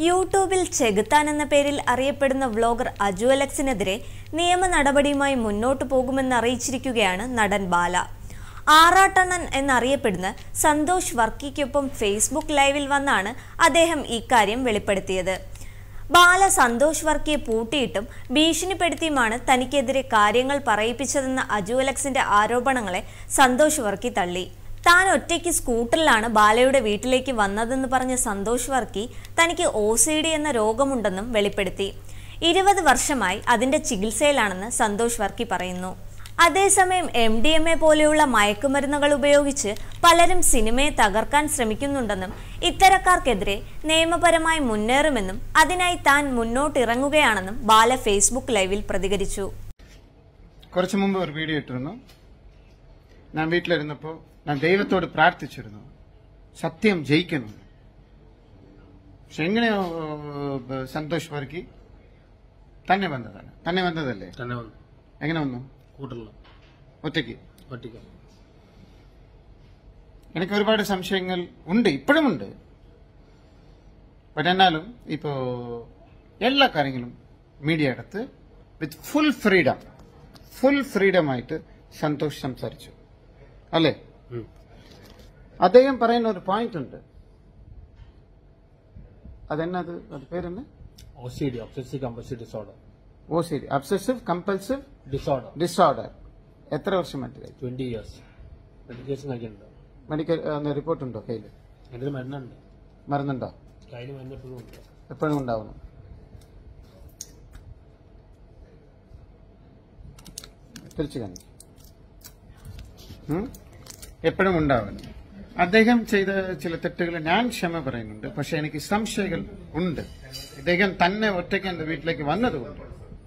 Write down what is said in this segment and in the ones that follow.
യൂട്യൂബിൽ ചെകുത്താൻ എന്ന പേരിൽ അറിയപ്പെടുന്ന വ്ലോഗർ അജു അലക്സിനെതിരെ നിയമ നടപടിയുമായി മുന്നോട്ടു പോകുമെന്ന് അറിയിച്ചിരിക്കുകയാണ് നടൻ ബാല ആറാട്ടണ്ണൻ എന്നറിയപ്പെടുന്ന സന്തോഷ് വർക്കിക്കൊപ്പം ഫേസ്ബുക്ക് ലൈവിൽ വന്നാണ് അദ്ദേഹം ഇക്കാര്യം വെളിപ്പെടുത്തിയത് ബാല സന്തോഷ് വർക്കിയെ പൂട്ടിയിട്ടും ഭീഷണിപ്പെടുത്തിയുമാണ് തനിക്കെതിരെ കാര്യങ്ങൾ പറയിപ്പിച്ചതെന്ന അജു അലക്സിന്റെ ആരോപണങ്ങളെ സന്തോഷ് വർക്കി തള്ളി താൻ ഒറ്റയ്ക്ക് സ്കൂട്ടറിലാണ് ബാലയുടെ വീട്ടിലേക്ക് വന്നതെന്ന് പറഞ്ഞ സന്തോഷ് വർക്കി തനിക്ക് ഒ സി ഡി എന്ന രോഗമുണ്ടെന്നും വെളിപ്പെടുത്തി ഇരുപത് വർഷമായി അതിന്റെ ചികിത്സയിലാണെന്ന് സന്തോഷ് വർക്കി പറയുന്നു അതേസമയം എം ഡി എം എ പോലെയുള്ള മയക്കുമരുന്നുകൾ ഉപയോഗിച്ച് പലരും സിനിമയെ തകർക്കാൻ ശ്രമിക്കുന്നുണ്ടെന്നും ഇത്തരക്കാർക്കെതിരെ നിയമപരമായി മുന്നേറുമെന്നും അതിനായി താൻ മുന്നോട്ടിറങ്ങുകയാണെന്നും ബാല ഫേസ്ബുക്ക് ലൈവിൽ പ്രതികരിച്ചു കുറച്ച് മുമ്പ് ഒരു വീഡിയോ ഇട്ടിരുന്നു ഞാൻ വീട്ടിലിരുന്നപ്പോൾ ഞാൻ ദൈവത്തോട് പ്രാർത്ഥിച്ചിരുന്നു സത്യം ജയിക്കണം പക്ഷെ എങ്ങനെയോ ഏഹ്, സന്തോഷ് വർക്കി തന്നെ വന്നതാണ് തന്നെ വന്നതല്ലേ തന്നെ വന്നു എങ്ങനെ വന്നു കൂട്ടറില്ല ഒറ്റയ്ക്ക് ഒറ്റയ്ക്ക് എനിക്ക് ഒരുപാട് സംശയങ്ങൾ ഉണ്ട് ഇപ്പോഴും ഉണ്ട് പക്ഷെ എന്നാലും ഇപ്പോ എല്ലാ കാര്യങ്ങളും മീഡിയ എടുത്ത് with full freedom full freedom ആയിട്ട് സന്തോഷ് സംസാരിച്ചു അല്ലേ ഉം. അദ്ദേഹം പറയുന്ന ഒരു പോയിന്റ് ഉണ്ട് അതെന്നത് അത് പേരെന്ന് O C D obsessive compulsive disorder ഓ ശരി അബ്സസീവ് കമ്പൽസീവ് ഡിസോർഡർ ഡിസോർഡർ എത്ര വർഷമായിട്ട് കഴിച്ചു ട്വന്റി ഇയേഴ്സ് മെഡിക്കേഷൻ കഴിക്കുന്നുണ്ട് മെഡിക്കൽ റിപ്പോർട്ട് ഉണ്ടോ കയ്യിൽ എൻ്റെ ഒരു മരുന്നുണ്ട് മരുന്നുണ്ടോ കയ്യിൽ മരുന്ന് എപ്പോഴും ഉണ്ട് എപ്പോഴും ഉണ്ടാവണം തിരിച്ചു കാണിക്കും എപ്പോഴും ഉണ്ടാവണം അദ്ദേഹം ചെയ്ത ചില തെറ്റുകൾ ഞാൻ ക്ഷമ പറയുന്നുണ്ട് പക്ഷെ എനിക്ക് സംശയങ്ങൾ ഉണ്ട് ഇദ്ദേഹം തന്നെ ഒറ്റയ്ക്ക് എന്റെ വീട്ടിലേക്ക് വന്നതുകൊണ്ട്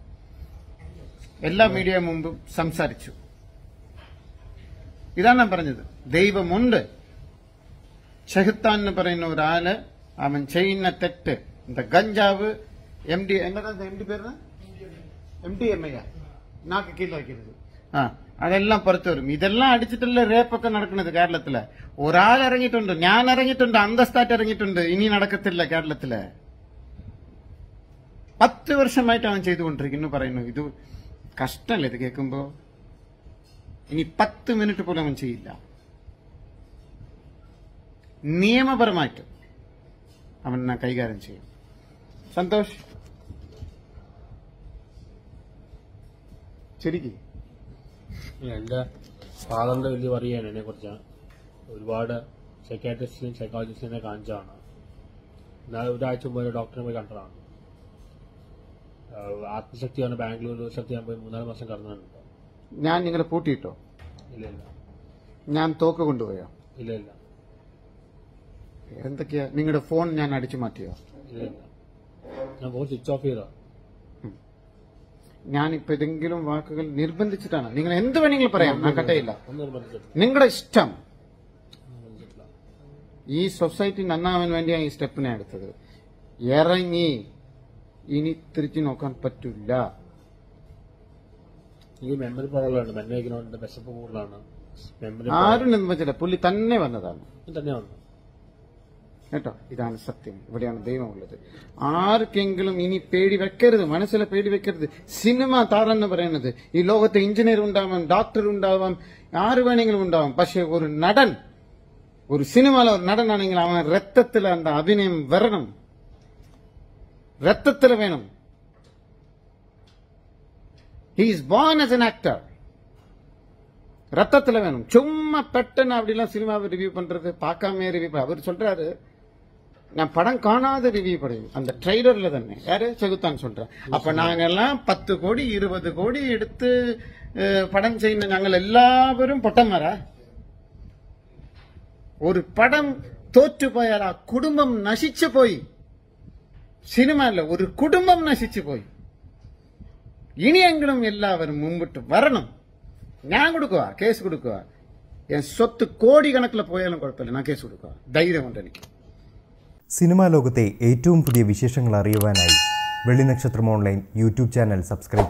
എല്ലാ മീഡിയ മുമ്പും സംസാരിച്ചു ഇതാണ് ഞാൻ പറഞ്ഞത് ദൈവമുണ്ട് ചെഹുത്താൻ എന്ന് പറയുന്ന ഒരാള് അവൻ ചെയ്യുന്ന തെറ്റ് இந்த கஞ்சாவு எம்டி என்னதான் எம்டி பேர் எம்டி எம்ஐயா நாக்கு கீழே வைக்கிறது ആ അതെല്ലാം പുറത്തു വരും ഇതെല്ലാം അടിച്ചിട്ടല്ലേ റേപ്പൊക്കെ നടക്കുന്നത് കേരളത്തില് ഒരാൾ ഇറങ്ങിയിട്ടുണ്ട് ഞാൻ ഇറങ്ങിയിട്ടുണ്ട് അന്തസ്ഥായിട്ട് ഇറങ്ങിയിട്ടുണ്ട് ഇനി നടക്കത്തില്ല കേരളത്തില് പത്ത് വർഷമായിട്ട് അവൻ ചെയ്തുകൊണ്ടിരിക്കുന്നു പറയുന്നു ഇത് കഷ്ടമല്ലേ ഇത് കേൾക്കുമ്പോ ഇനി പത്ത് മിനിറ്റ് പോലും അവൻ ചെയ്യില്ല നിയമപരമായിട്ട് അവൻ എന്നെ കൈകാര്യം ചെയ്യും സന്തോഷ് ശരിക്കും എൻ്റെ ഫാദറിന്റെ വലിയ പറയാണ് എന്നെ കുറിച്ച് ഒരുപാട് സൈക്കാട്രിസ്റ്റിനെയും സൈക്കോളജിസ്റ്റിനെ കാണിച്ചതാണ് എന്നാൽ ഒരാഴ്ച മുമ്പ് ഒരു ഡോക്ടറെ പോയി കണ്ടതാണ് ആഹ് ആത്മശക്തിയാണ് ബാംഗ്ലൂർ ശക്തി ഞാൻ പോയി മൂന്നാല് മാസം കടന്നിട്ടുണ്ട് ഞാൻ നിങ്ങളെ പൂട്ടിയിട്ടോ ഇല്ല ഇല്ല ഞാൻ തോക്ക് കൊണ്ടുപോയോ ഇല്ല ഇല്ല എന്തൊക്കെയാ നിങ്ങളുടെ ഫോൺ ഞാൻ അടിച്ചു മാറ്റിയോ ഇല്ല ഇല്ല ഞാൻ ഫോൺ സ്വിച്ച് ഓഫ് ചെയ്താ ഞാൻ ഇപ്പൊ ഏതെങ്കിലും വാക്കുകൾ നിർബന്ധിച്ചിട്ടാണ് നിങ്ങൾ എന്ത് വേണമെങ്കിലും പറയാം ഞാൻ കട്ടയില്ല ഒന്നും നിർബന്ധിച്ചിട്ടില്ല നിങ്ങളുടെ ഇഷ്ടം ഒന്നും നിർബന്ധിച്ചിട്ടില്ല ഈ സൊസൈറ്റി നന്നാവാൻ വേണ്ടിയാണ് ഈ സ്റ്റെപ്പിനെ എടുത്തത് ഇറങ്ങി ഇനി തിരിച്ചു നോക്കാൻ പറ്റില്ല എനിക്ക് മെമ്മറി പ്രോബ്ലമാണ് മെമ്മറി വയ്ക്കുന്നതുകൊണ്ട് വിശപ്പ് കൂടുതലാണ് മെമ്മറി ആരും നിർമ്മിച്ചില്ല പുള്ളി തന്നെ വന്നതാണ് തന്നെ വന്നു കേട്ടോ ഇതാണ് സത്യം ഇവിടെയാണ് ദൈവമുള്ളത് ആർക്കെങ്കിലും ഇനി പേടി വെക്കരുത് മനസ്സിലെ പേടി വെക്കരുത് സിനിമ താരെന്ന് പറയുന്നത് ഈ ലോകത്തെ എഞ്ചിനീയർ ഉണ്ടാവാം ഡോക്ടർ ഉണ്ടാവാം ആര് വേണമെങ്കിലും ഉണ്ടാവാം പക്ഷെ ഒരു നടൻ ഒരു സിനിമയിലെ ഒരു നടനാണെങ്കിൽ അവൻ രക്തത്തിൽ அந்த അഭിനയം വരണം രക്തത്തിൽ വേണം he's born as an actor ரத்தத்துல வேணும் சும்மா பெட்டன்னு அப்படிலாம் சினிமாவை ரிவ்யூ பண்றது பார்க்காம ரிவ்யூ அவர் சொல்றாரு நான் படம் காணாத ரிவ்யூ படம் அந்த ட்ரைலர்ல தானே யாரு செகுத்தான் சொல்றேன் அப்ப நாங்கெல்லாம் பத்து கோடி இருபது கோடி எடுத்து அஹ், படம் ചെയ്യുന്ന ഞങ്ങൾ എല്ലാവരും പൊട്ടന്മാരാ ഒരു പടം തോറ്റുപോയാൽ ആ കുടുംബം നശിച്ചു പോയി സിനിമ അല്ല ഒരു കുടുംബം നശിച്ചു പോയി ഇനിയെങ്കിലും എല്ലാവരും മുമ്പിട്ട് വരണം ഞാൻ കൊടുക്കുക കേസ് കൊടുക്കുക എൻ സ്വത്ത് കോടിക്കണക്കിൽ പോയാലും കുഴപ്പമില്ല ഞാൻ കേസ് കൊടുക്കുക ധൈര്യമുണ്ട് എനിക്ക് സിനിമാ ലോകത്തെ ഏറ്റവും പുതിയ വിശേഷങ്ങൾ അറിയുവാനായി വെള്ളിനക്ഷത്രം ഓൺലൈൻ യൂട്യൂബ് ചാനൽ സബ്സ്ക്രൈബ്